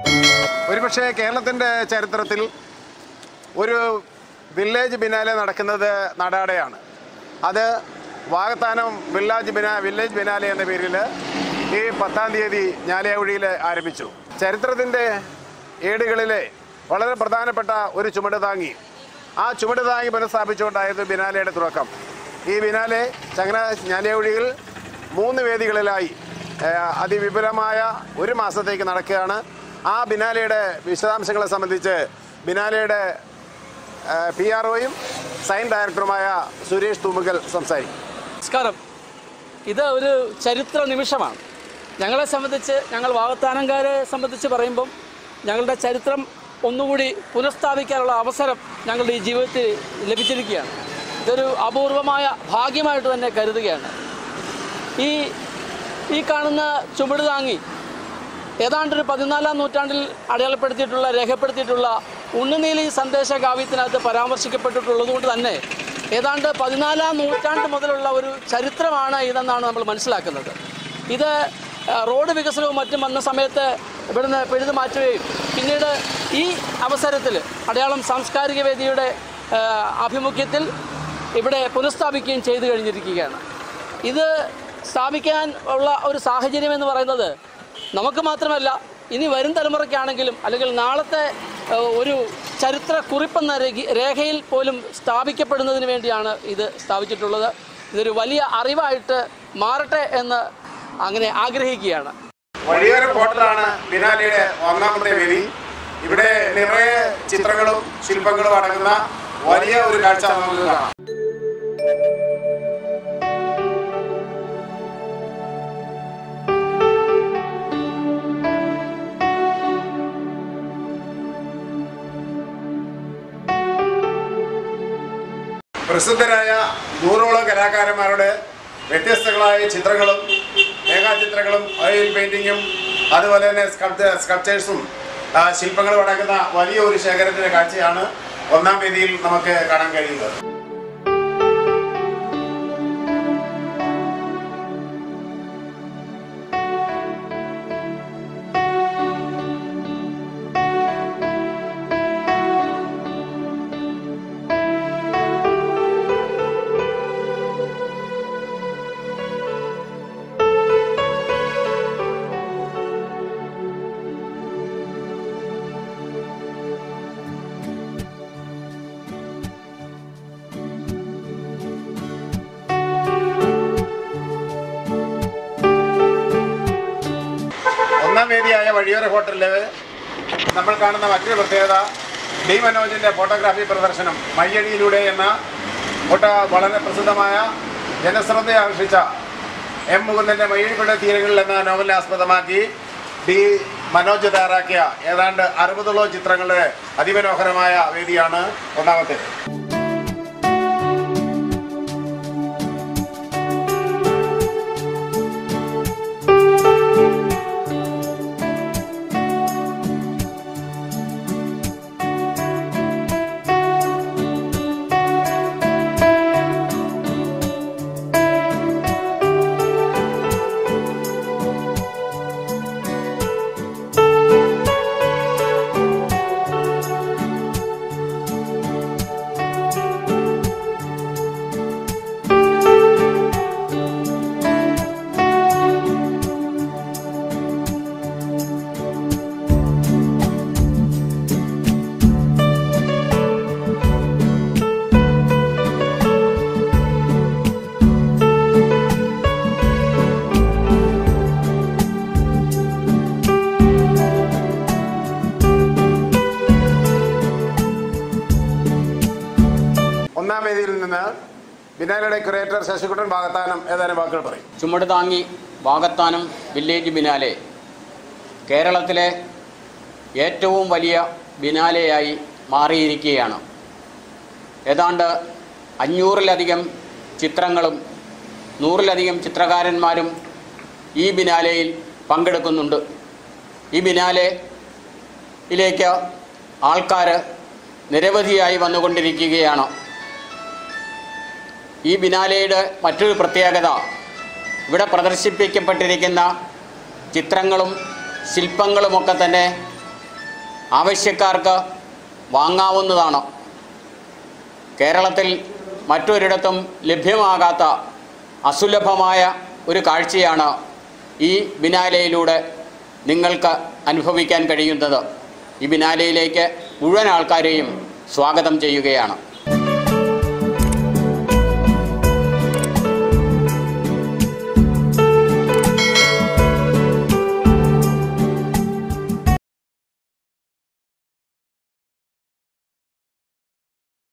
ഒരുപക്ഷെ കേരളത്തിൻ്റെ ചരിത്രത്തിൽ ഒരു വില്ലേജ് ബിനാലെ നടക്കുന്നത് നടാടെയാണ് അത് വാകത്താനം വില്ലേജ് ബിനാ വില്ലേജ് ബിനാലെ എന്ന പേരിൽ ഈ പത്താം തീയതി ഞാലിയാവഴിയിൽ ആരംഭിച്ചു ചരിത്രത്തിൻ്റെ ഏടുകളിലെ വളരെ പ്രധാനപ്പെട്ട ഒരു ചുമട് താങ്ങി ആ ചുമട് താങ്ങി പുനഃസ്ഥാപിച്ചുകൊണ്ടായത് ബിനാലയുടെ തുടക്കം ഈ ബിനാലെ ചങ്ങന ഞാലിയാവഴിയിൽ മൂന്ന് വേദികളിലായി ഏഹ്, അതിവിപുലമായ ഒരു മാസത്തേക്ക് നടക്കുകയാണ് ആ ബിനാലയുടെ വിശദാംശങ്ങളെ സംബന്ധിച്ച് ബിനാലയുടെ പി ആർ ഒയും സൈൻ ഡയറക്ടറുമായ സുരേഷ് തൂമുകൽ സംസാരിക്കും നമസ്കാരം ഇത് ഒരു ചരിത്ര നിമിഷമാണ് ഞങ്ങളെ സംബന്ധിച്ച് ഞങ്ങൾ വാഗത്താനംകാരെ സംബന്ധിച്ച് പറയുമ്പം ഞങ്ങളുടെ ചരിത്രം ഒന്നുകൂടി പുനഃസ്ഥാപിക്കാനുള്ള അവസരം ഞങ്ങളുടെ ഈ ജീവിതത്തിൽ ലഭിച്ചിരിക്കുകയാണ് ഇതൊരു അപൂർവമായ ഭാഗ്യമായിട്ട് തന്നെ കരുതുകയാണ് ഈ ഈ കാണുന്ന ചുമട് താങ്ങി ഏതാണ്ടൊരു പതിനാലാം നൂറ്റാണ്ടിൽ അടയാളപ്പെടുത്തിയിട്ടുള്ള രേഖപ്പെടുത്തിയിട്ടുള്ള ഉണ്ണുനീലി സന്ദേശ കാവ്യത്തിനകത്ത് പരാമർശിക്കപ്പെട്ടിട്ടുള്ളത് കൊണ്ട് തന്നെ ഏതാണ്ട് പതിനാലാം നൂറ്റാണ്ട് മുതലുള്ള ഒരു ചരിത്രമാണ് ഇതെന്നാണ് നമ്മൾ മനസ്സിലാക്കുന്നത് ഇത് ആ, റോഡ് വികസനവും മറ്റും വന്ന സമയത്ത് ഇവിടുന്ന് പിഴുതു മാറ്റുകയും പിന്നീട് ഈ അവസരത്തിൽ അടയാളം സാംസ്കാരിക വേദിയുടെ ആ, ആഭിമുഖ്യത്തിൽ ഇവിടെ പുനഃസ്ഥാപിക്കുകയും ചെയ്തു കഴിഞ്ഞിരിക്കുകയാണ് ഇത് സ്ഥാപിക്കാൻ ഉള്ള ഒരു സാഹചര്യം എന്ന് പറയുന്നത് നമുക്ക് മാത്രമല്ല ഇനി വരും തലമുറയ്ക്കാണെങ്കിലും അല്ലെങ്കിൽ നാളത്തെ ഏഹ്, ഒരു ചരിത്ര കുറിപ്പെന്ന രേഖ- രേഖയിൽ പോലും സ്ഥാപിക്കപ്പെടുന്നതിന് വേണ്ടിയാണ് ഇത് സ്ഥാപിച്ചിട്ടുള്ളത് ഇതൊരു വലിയ അറിവായിട്ട് മാറട്ടെ എന്ന് അങ്ങനെ ആഗ്രഹിക്കുകയാണ് വഴിയോര ഹോട്ടലാണ് ബിനാലയുടെ ഒന്നാമത്തെ വേദി ഇവിടെ നിറയെ ചിത്രങ്ങളും ശില്പങ്ങളും അടങ്ങുന്ന വലിയ ഒരു കാഴ്ച നമുക്ക് കാണാം പ്രസിദ്ധരായ നൂറോളം കലാകാരന്മാരുടെ വ്യത്യസ്തങ്ങളായ ചിത്രങ്ങളും രേഖാചിത്രങ്ങളും ഓയിൽ പെയിന്റിങ്ങും അതുപോലെ തന്നെ സ്കൾപ്ച സ്കൾപ്ചേഴ്സും ആ, ശില്പങ്ങളും അടങ്ങുന്ന വലിയ ഒരു ശേഖരത്തിന്റെ കാഴ്ചയാണ് ഒന്നാം വേദിയിൽ നമുക്ക് കാണാൻ കഴിയുന്നത് ഒന്നാം വേദിയായ വഴിയോര ഹോട്ടലില് നമ്മൾ കാണുന്ന മറ്റൊരു പ്രത്യേകത ഡി മനോജിന്റെ ഫോട്ടോഗ്രാഫി പ്രദർശനം മയ്യടിയിലൂടെ എന്ന ഫോട്ടോ വളരെ പ്രസിദ്ധമായ ജനശ്രദ്ധ ആകർഷിച്ച എം മുകുന്ദന്റെ മയ്യഴിപ്പുഴ തീരങ്ങളിൽ എന്ന നോവലിനെ ആസ്പദമാക്കി ഡി മനോജ് തയ്യാറാക്കിയ ഏതാണ്ട് അറുപതോളം ചിത്രങ്ങളുടെ അതിമനോഹരമായ വേദിയാണ് ഒന്നാമത്തെ ഒന്നാം വേദിയിൽ നിന്ന് ബിനാലയുടെ ക്രിയേറ്റർ ശശികുട്ടൻ ഭാഗത്താനം ഏതാനും വാക്കുകൾ പറയും ചുമട് താങ്ങി വാകത്താനം വില്ലേജ് ബിനാലെ കേരളത്തിലെ ഏറ്റവും വലിയ ബിനാലെയായി മാറിയിരിക്കുകയാണ് ഏതാണ്ട് അഞ്ഞൂറിലധികം ചിത്രങ്ങളും നൂറിലധികം ചിത്രകാരന്മാരും ഈ ബിനാലയിൽ പങ്കെടുക്കുന്നുണ്ട് ഈ ബിനാലയിലേക്ക് ആൾക്കാർ നിരവധിയായി വന്നുകൊണ്ടിരിക്കുകയാണ് ഈ ബിനാലയുടെ മറ്റൊരു പ്രത്യേകത ഇവിടെ പ്രദർശിപ്പിക്കപ്പെട്ടിരിക്കുന്ന ചിത്രങ്ങളും ശില്പങ്ങളുമൊക്കെ തന്നെ ആവശ്യക്കാർക്ക് വാങ്ങാവുന്നതാണ് കേരളത്തിൽ മറ്റൊരിടത്തും ലഭ്യമാകാത്ത അസുലഭമായ ഒരു കാഴ്ചയാണ് ഈ ബിനാലയിലൂടെ നിങ്ങൾക്ക് അനുഭവിക്കാൻ കഴിയുന്നത് ഈ ബിനാലയിലേക്ക് മുഴുവൻ ആൾക്കാരെയും സ്വാഗതം ചെയ്യുകയാണ്